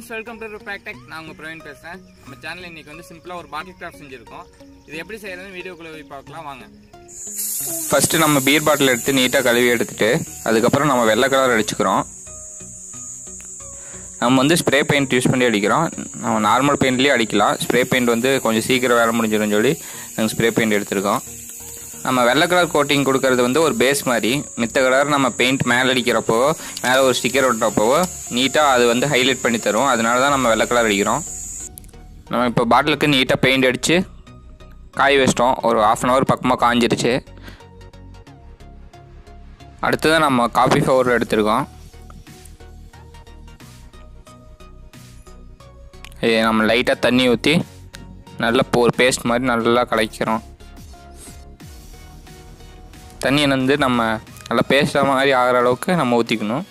friends welcome to பேக்டெக் நான் உங்கள் பிரவீன் பேசுகிறேன் நம்ம சேனலில் இன்றைக்கி வந்து சிம்பிளாக ஒரு பாட்டில் கிராஃப்ட் செஞ்சுருக்கோம் இது எப்படி செய்யறதுன்னு வீடியோக்குள்ளே போய் பார்க்கலாம் வாங்க ஃபஸ்ட்டு நம்ம பீர் பாட்டில் எடுத்து நீட்டாக கழுவி எடுத்துட்டு அதுக்கப்புறம் நம்ம வெள்ளை கலர் அடிச்சுக்கிறோம் நம்ம வந்து ஸ்ப்ரே பெயிண்ட் யூஸ் பண்ணி அடிக்கிறோம் நம்ம நார்மல் பெயிண்ட்லேயே அடிக்கலாம் ஸ்ப்ரே பெயிண்ட் வந்து கொஞ்சம் சீக்கிரம் வேலை முடிஞ்சிடும் சொல்லி நாங்கள் ஸ்ப்ரே பெயிண்ட் எடுத்திருக்கோம் நம்ம வெள்ளை கலர் கோட்டிங் கொடுக்கறது வந்து ஒரு பேஸ் மாதிரி மித்த கலர் நம்ம பெயிண்ட் மேலே அடிக்கிறப்போ மேலே ஒரு ஸ்டிக்கர் ஒட்டுறப்போ நீட்டாக அது வந்து ஹைலைட் பண்ணி தரும் அதனால தான் நம்ம வெள்ளை கலர் அடிக்கிறோம் நம்ம இப்போ பாட்டிலுக்கு நீட்டாக பெயிண்ட் அடித்து காய வச்சிட்டோம் ஒரு ஆஃப் அன் ஹவர் பக்கமாக காஞ்சிருச்சு அடுத்தது நம்ம காஃபி பவுடர் எடுத்திருக்கோம் இது நம்ம லைட்டாக தண்ணி ஊற்றி நல்லா ஒரு பேஸ்ட் மாதிரி நல்லா கலக்கிறோம் தண்ணியை வந்து நம்ம நல்லா பேஸ்ட் மாதிரி ஆகிற அளவுக்கு நம்ம ஊற்றிக்கணும்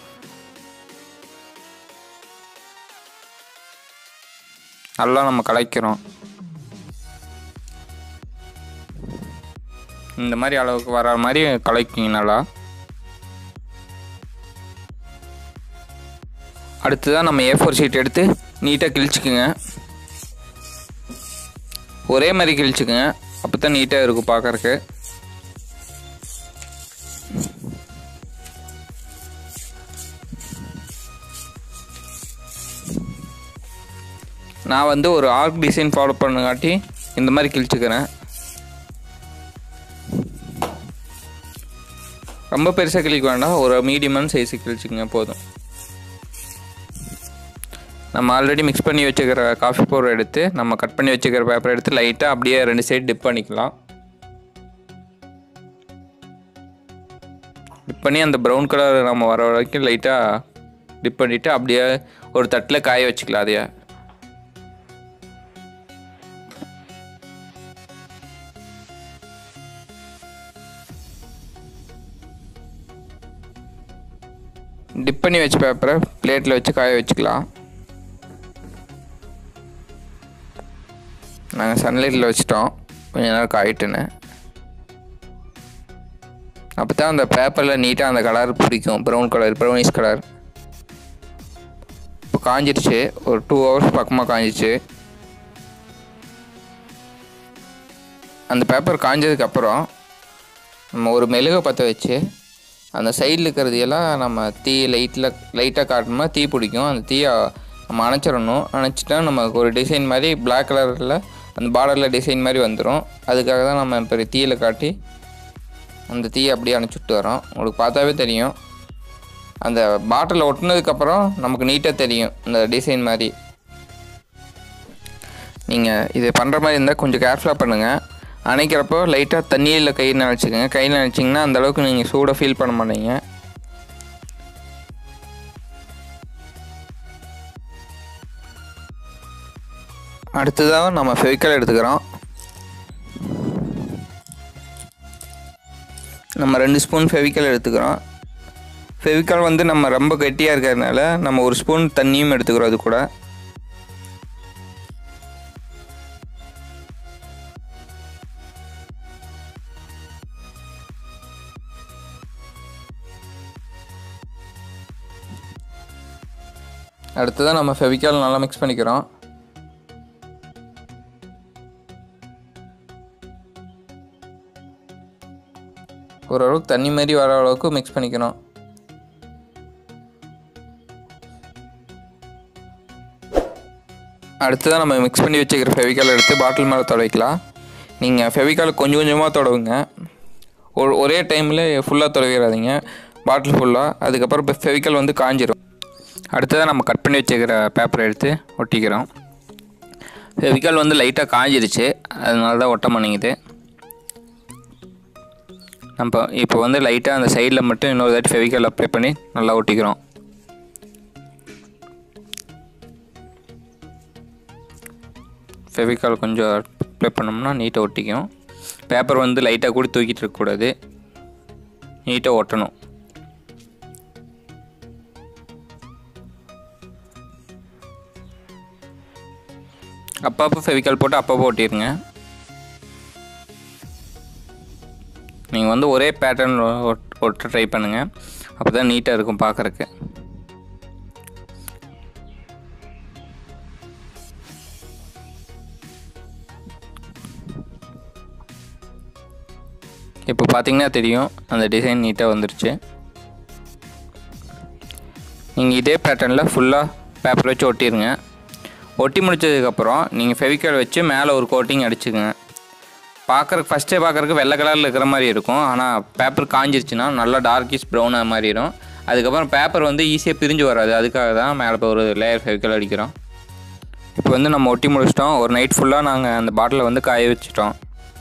நல்லா நம்ம கலக்கிறோம் இந்த மாதிரி அளவுக்கு வர மாதிரி கலக்கிங்க நல்லா அடுத்ததான் நம்ம ஏ ஃபோர் ஷீட் எடுத்து நீட்டாக கிழிச்சிக்குங்க ஒரே மாதிரி கிழிச்சுக்குங்க அப்போ தான் நீட்டாக இருக்கும் பார்க்குறக்கு நான் வந்து ஒரு ஆர்க் டிசைன் ஃபாலோ பண்ணங்காட்டி இந்த மாதிரி கிழிச்சுக்கிறேன் ரொம்ப பெருசாக கிழிக்க வேண்டாம் ஒரு மீடியமான சைஸு கிழிச்சிக்கங்க போதும் நம்ம ஆல்ரெடி மிக்ஸ் பண்ணி வச்சுக்கிற காஃபி பவுடர் எடுத்து நம்ம கட் பண்ணி வச்சுக்கிற பேப்பர் எடுத்து லைட்டாக அப்படியே ரெண்டு சைடு டிப் பண்ணிக்கலாம் டிப் பண்ணி அந்த ப்ரௌன் கலர் நம்ம வர வரைக்கும் லைட்டாக டிப் பண்ணிவிட்டு அப்படியே ஒரு தட்டில் காய வச்சுக்கலாம் அதையே டிப் பண்ணி வச்ச பேப்பரை பிளேட்டில் வச்சு காய வச்சுக்கலாம் நாங்கள் சன்லைட்டில் வச்சிட்டோம் கொஞ்ச நேரம் காயிட்டுன்னு அப்போ தான் அந்த பேப்பரில் நீட்டாக அந்த கலர் பிடிக்கும் ப்ரௌன் கலர் ப்ரௌனிஷ் கலர் இப்போ காஞ்சிருச்சு ஒரு டூ ஹவர்ஸ் பக்கமாக காஞ்சிச்சு அந்த பேப்பர் காஞ்சதுக்கப்புறம் நம்ம ஒரு மெழுகை பற்ற வச்சு அந்த சைடில் இருக்கிறது எல்லாம் நம்ம தீ லைட்டில் லைட்டாக காட்டணுமா தீ பிடிக்கும் அந்த தீயை நம்ம அணைச்சிடணும் அணைச்சிட்டா நமக்கு ஒரு டிசைன் மாதிரி பிளாக் கலரில் அந்த பார்டரில் டிசைன் மாதிரி வந்துடும் அதுக்காக தான் நம்ம இப்போ தீயில் காட்டி அந்த தீயை அப்படியே அணைச்சிட்டு வரோம் உங்களுக்கு பார்த்தாவே தெரியும் அந்த பாட்டில் ஒட்டினதுக்கப்புறம் நமக்கு நீட்டாக தெரியும் இந்த டிசைன் மாதிரி நீங்கள் இது பண்ணுற மாதிரி இருந்தால் கொஞ்சம் கேர்ஃபுல்லாக பண்ணுங்கள் அணைக்கிறப்போ லைட்டாக தண்ணியில் கை நினச்சிக்கோங்க கை நினச்சிங்கன்னா அந்தளவுக்கு நீங்கள் சூடாக ஃபீல் பண்ண மாட்டீங்க அடுத்ததாக நம்ம ஃபெவிக்கல் எடுத்துக்கிறோம் நம்ம ரெண்டு ஸ்பூன் ஃபெவிக்கல் எடுத்துக்கிறோம் ஃபெவிக்கால் வந்து நம்ம ரொம்ப கெட்டியாக இருக்கிறதுனால நம்ம ஒரு ஸ்பூன் தண்ணியும் எடுத்துக்கிறோம் அது கூட அடுத்ததான் நம்ம ஃபெவிக்கால் நல்லா மிக்ஸ் பண்ணிக்கிறோம் ஓரளவுக்கு தண்ணி மாதிரி வர அளவுக்கு மிக்ஸ் பண்ணிக்கணும் அடுத்ததான் நம்ம மிக்ஸ் பண்ணி வச்சுக்கிற ஃபெவிக்கால் எடுத்து பாட்டில் மேலே தொடவைக்கலாம் நீங்கள் ஃபெவிக்கால் கொஞ்சம் கொஞ்சமாக தொடவுங்க ஒரு ஒரே டைமில் ஃபுல்லாக தொடவிடாதீங்க பாட்டில் ஃபுல்லாக அதுக்கப்புறம் இப்போ ஃபெவிக்கால் வந்து காஞ்சிரும் அடுத்ததாக நம்ம கட் பண்ணி வச்சுக்கிற பேப்பரை எடுத்து ஒட்டிக்கிறோம் ஃபெவிக்கால் வந்து லைட்டாக காஞ்சிருச்சு அதனால தான் ஒட்ட மாட்டேங்குது நம்ம இப்போ வந்து லைட்டாக அந்த சைடில் மட்டும் இன்னொரு தாட்டி ஃபெவிக்கால் அப்ளை பண்ணி நல்லா ஒட்டிக்கிறோம் ஃபெவிக்கால் கொஞ்சம் அப்ளை பண்ணோம்னா நீட்டாக ஒட்டிக்கும் பேப்பர் வந்து லைட்டாக கூட தூக்கிட்டு இருக்கக்கூடாது நீட்டாக ஒட்டணும் அப்பப்போ ஃபெவிக்கால் போட்டு அப்பப்போ ஒட்டிடுங்க நீங்கள் வந்து ஒரே பேட்டர்ன் ஒட்ட ட்ரை பண்ணுங்கள் அப்போ தான் நீட்டாக இருக்கும் பார்க்குறக்கு இப்போ பார்த்தீங்கன்னா தெரியும் அந்த டிசைன் நீட்டாக வந்துருச்சு நீங்கள் இதே பேட்டர்னில் ஃபுல்லாக பேப்பர் வச்சு ஒட்டிடுங்க ஒட்டி முடிச்சதுக்கப்புறம் நீங்கள் ஃபெவிக்கால் வச்சு மேலே ஒரு கோட்டிங் அடிச்சுக்கங்க பார்க்குறக்கு ஃபஸ்ட்டே பார்க்குறக்கு வெள்ளை கலரில் இருக்கிற மாதிரி இருக்கும் ஆனால் பேப்பர் காஞ்சிருச்சுன்னா நல்லா டார்க்கிஷ் ப்ரௌன் மாறிடும் அதுக்கப்புறம் பேப்பர் வந்து ஈஸியாக பிரிஞ்சு வராது அதுக்காக தான் மேலே இப்போ ஒரு லேயர் ஃபெவிக்கால் அடிக்கிறோம் இப்போ வந்து நம்ம ஒட்டி முடிச்சிட்டோம் ஒரு நைட் ஃபுல்லாக நாங்கள் அந்த பாட்டிலை வந்து காய வச்சிட்டோம்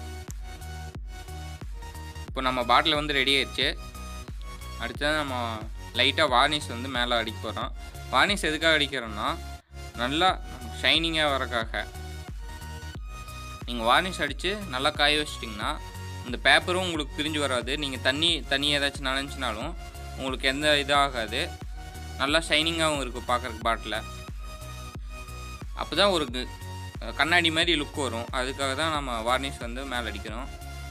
இப்போ நம்ம பாட்டில் வந்து ரெடி ஆயிடுச்சு அடுத்தது நம்ம லைட்டாக வார்னிஷ் வந்து மேலே அடிக்க போகிறோம் வார்னிஷ் எதுக்காக அடிக்கிறோம்னா நல்லா ஷைனிங்காக வரக்காக நீங்கள் வார்னிஷ் அடித்து நல்லா காய வச்சிட்டிங்கன்னா இந்த பேப்பரும் உங்களுக்கு பிரிஞ்சு வராது நீங்கள் தண்ணி தண்ணி ஏதாச்சும் நனைஞ்சினாலும் உங்களுக்கு எந்த இதாகாது நல்லா ஷைனிங்காகவும் இருக்கும் பார்க்குறக்கு பாட்டில் அப்போ தான் ஒரு கு- கண்ணாடி மாதிரி லுக் வரும் அதுக்காக தான் நம்ம வார்னிஷ் வந்து மேலே அடிக்கிறோம்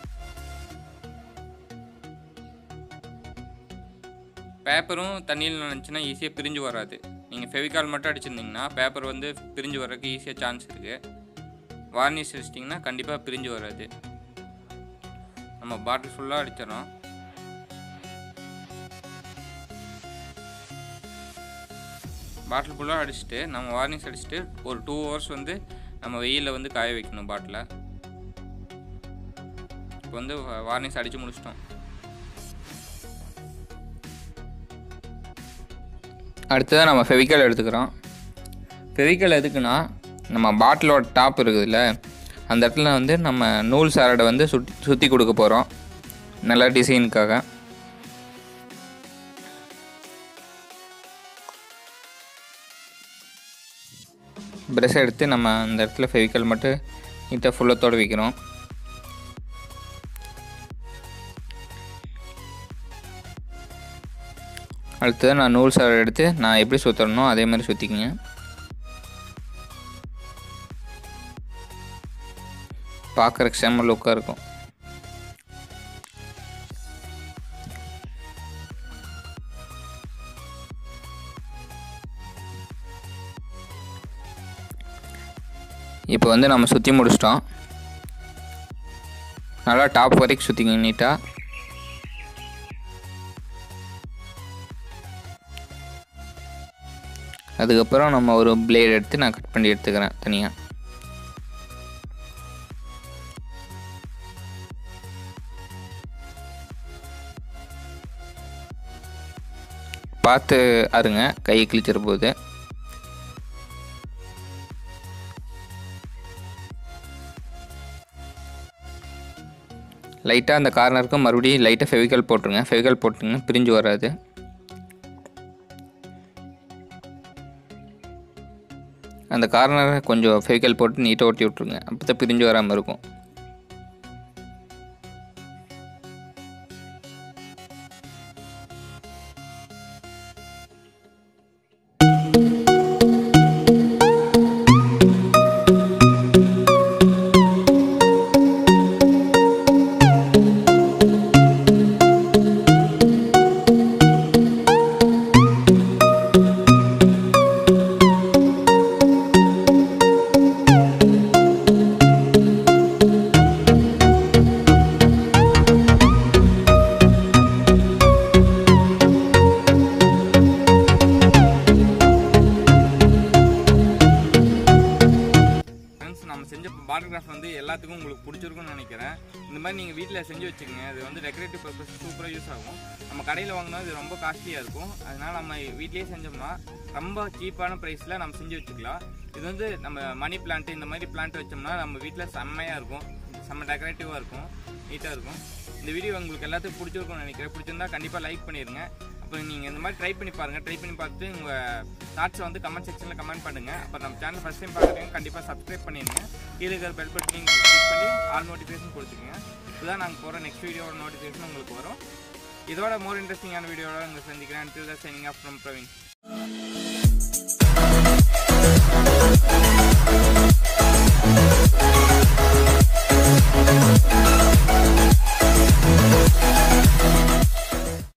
பேப்பரும் தண்ணியில் நினச்சின்னா ஈஸியாக பிரிஞ்சு வராது நீங்கள் ஃபெவிகால் மட்டும் அடிச்சிருந்தீங்கன்னா பேப்பர் வந்து பிரிஞ்சு வர்றதுக்கு ஈஸியாக சான்ஸ் இருக்குது வார்னிஷ் அடிச்சிட்டிங்கன்னா கண்டிப்பாக பிரிஞ்சு வராது நம்ம பாட்டில் ஃபுல்லாக அடிச்சிடறோம் பாட்டில் ஃபுல்லாக அடிச்சுட்டு நம்ம வார்னிஷ் அடிச்சுட்டு ஒரு டூ ஹவர்ஸ் வந்து நம்ம வெயிலில் வந்து காய வைக்கணும் பாட்டிலை இப்போ வந்து வார்னிஷ் அடித்து முடிச்சிட்டோம் அடுத்ததாக நம்ம ஃபெவிக்கல் எடுத்துக்கிறோம் ஃபெவிக்கல் எதுக்குன்னா நம்ம பாட்டிலோட டாப் இருக்குதுல்ல அந்த இடத்துல வந்து நம்ம நூல் சாரடை வந்து சுற்றி சுற்றி கொடுக்க போகிறோம் நல்ல டிசைனுக்காக ப்ரெஷ் எடுத்து நம்ம அந்த இடத்துல ஃபெவிக்கல் மட்டும் நீட்டாக ஃபுல்லாக தொட வைக்கிறோம் அடுத்தது நான் நூல் சாரை எடுத்து நான் எப்படி சுற்றணும் அதே மாதிரி சுற்றிக்கிங்க பார்க்குறக்கு செம்ம லுக்காக இருக்கும் இப்போ வந்து நம்ம சுற்றி முடிச்சிட்டோம் நல்லா டாப் வரைக்கும் சுற்றிக்கிங்க நீட்டாக அதுக்கப்புறம் நம்ம ஒரு பிளேட் எடுத்து நான் கட் பண்ணி எடுத்துக்கிறேன் தனியாக பார்த்து அருங்க கையை கிழிச்சிட போகுது லைட்டாக அந்த கார்னருக்கு மறுபடியும் லைட்டாக ஃபெவிக்கல் போட்டுருங்க ஃபெவிக்கல் போட்டிங்கன்னா பிரிஞ்சு வராது அந்த கார்னரை கொஞ்சம் ஃபெவிக்கல் போட்டு நீட்டாக ஒட்டி விட்ருங்க அப்போ தான் பிரிஞ்சு வராமல் இருக்கும் ஃப்ரெண்ட்ஸ் நம்ம செஞ்ச பாட்டில் கிராஃப்ட் வந்து எல்லாத்துக்கும் உங்களுக்கு பிடிச்சிருக்கும்னு நினைக்கிறேன் இந்த மாதிரி நீங்கள் வீட்டில் செஞ்சு வச்சுக்கோங்க இது வந்து டெக்கரேட்டிவ் பர்பஸ் சூப்பராக யூஸ் ஆகும் நம்ம கடையில் வாங்கினா இது ரொம்ப காஸ்ட்லியாக இருக்கும் அதனால் நம்ம வீட்லேயே செஞ்சோம்னா ரொம்ப சீப்பான ப்ரைஸில் நம்ம செஞ்சு வச்சுக்கலாம் இது வந்து நம்ம மணி பிளான்ட் இந்த மாதிரி பிளான்ட் வச்சோம்னா நம்ம வீட்டில் செம்மையாக இருக்கும் செம்ம டெக்கரேட்டிவாக இருக்கும் நீட்டாக இருக்கும் இந்த வீடியோ உங்களுக்கு எல்லாத்துக்கும் பிடிச்சிருக்கும்னு நினைக்கிறேன் பிடிச்சிருந்தா கண்டிப்பாக லைக் பண்ணிடுங்க அப்புறம் நீங்கள் இந்த மாதிரி ட்ரை பண்ணி பாருங்கள் ட்ரை பண்ணி பார்த்துட்டு உங்கள் தாட்ஸை வந்து கமெண்ட் செக்ஷனில் கமெண்ட் பண்ணுங்கள் அப்புறம் நம்ம சேனல் ஃபஸ்ட் டைம் பார்க்குறீங்க கண்டிப்பாக சப்ஸ்கிரைப் பண்ணிடுங்க கீழே இருக்கிற பெல் பட்டன் கிளிக் பண்ணி ஆல் நோட்டிஃபிகேஷன் கொடுத்துருங்க இதுதான் நாங்கள் போகிற நெக்ஸ்ட் வீடியோட நோட்டிஃபிகேஷன் உங்களுக்கு வரும் இதோட மோர் இன்ட்ரெஸ்டிங்கான வீடியோட உங்களை சந்திக்கிறேன் சைனிங் ஆஃப் ஃப்ரம் பிரவீன்